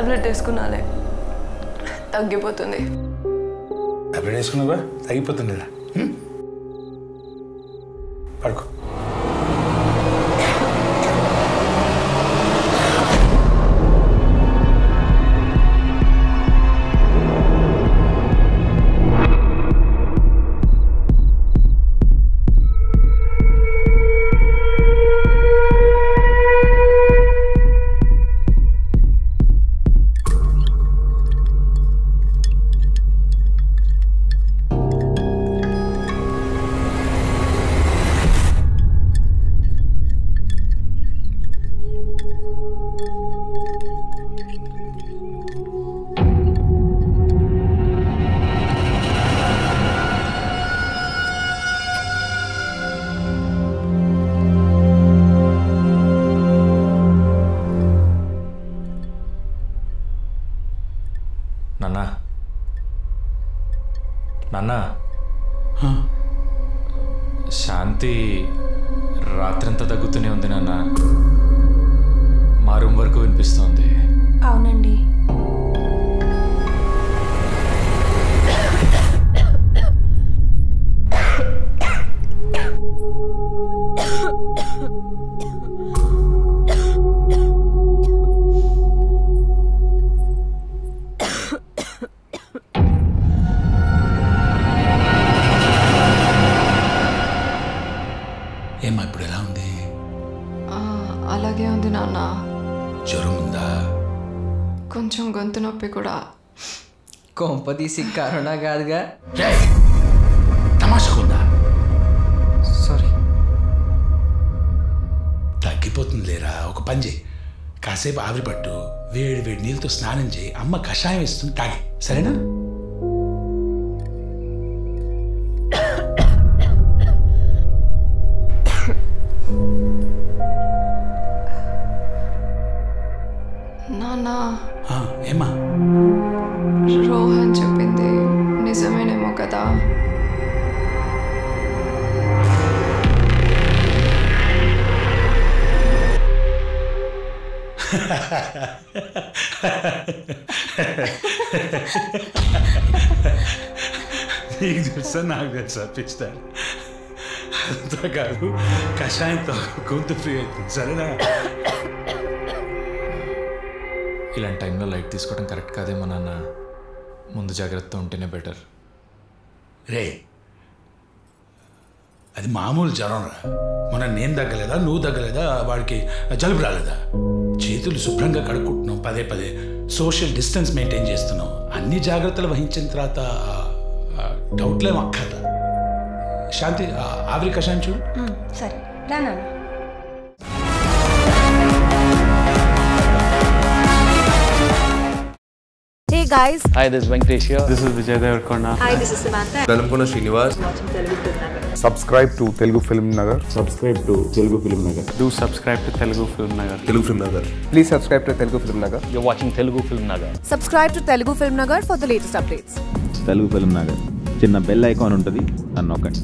Tablet వేసుకున్నాలే తగ్గిపోతుంది tablet వేసుకున్నావా తగ్గిపోతుంది కదా హ్మ్? పడుకో నాన్న నాన్న శాంతి రాత్రంతా తగ్గుతూనే ఉంది నాన్న మా రూమ్ వరకు వినిపిస్తోంది అవునండి ఏమ్మా ఇప్పుడు ఎలా ఉంది ఆ, అలాగే ఉంది నాన్న జ్వరం ఉందా కొంచెం గొంతు నొప్పి కూడా కొంప తీసి కరోనా కాదుగా రేయ్, తమాషకుందా సారీ తగ్గిపోతుంది లేరా ఒక పని చేయి కాసేపు ఆవిరి పట్టు వేడి వేడి నీళ్ళతో స్నానం చేయి అమ్మ కషాయం ఇస్తుంది తాగి సరేనా నాన్న ఆ, ఏమ్మా రోహన్ చెప్పింది నిజమేనేమో కదా నీకు తెలుసా నాకు తెలుసా పిస్తాను అంతా కాదు కషాయంతో గొంతు ఫ్రీ అవుతుంది సరేనా ఇలాంటి టైంలో లైట్ తీసుకోవడం కరెక్ట్ కాదేమో నాన్న ముందు జాగ్రత్త ఉంటేనే బెటర్ రే అది మామూలు జ్వరం రా మొన్న నేను తగ్గలేదా నువ్వు తగ్గలేదా వాడికి జలుబు రాలేదా చేతులు శుభ్రంగా కడుక్కుంటున్నాం పదే పదే సోషల్ డిస్టెన్స్ మెయింటైన్ చేస్తున్నాం అన్ని జాగ్రత్తలు వహించిన తర్వాత ఆ, డౌట్లేం అక్కర్లా శాంతి ఆ, ఆవిరి కషాయం చూడు సరే రా నాన్న Hey guys, Hi, this is Venkatesh here. This is Vijay Devarkonda. Hi this is Samantha Velankonda Srinivas subscribe to Telugu film Nagar Subscribe to Telugu Film Nagar. Do subscribe to Telugu Film Nagar. Telugu film Nagar please subscribe to Telugu film Nagar You're watching Telugu Film Nagar. subscribe to Telugu Film Nagar for the latest updates. Telugu film Nagar చిన్న bell icon ఉంటుంది నన్ను నొక్కండి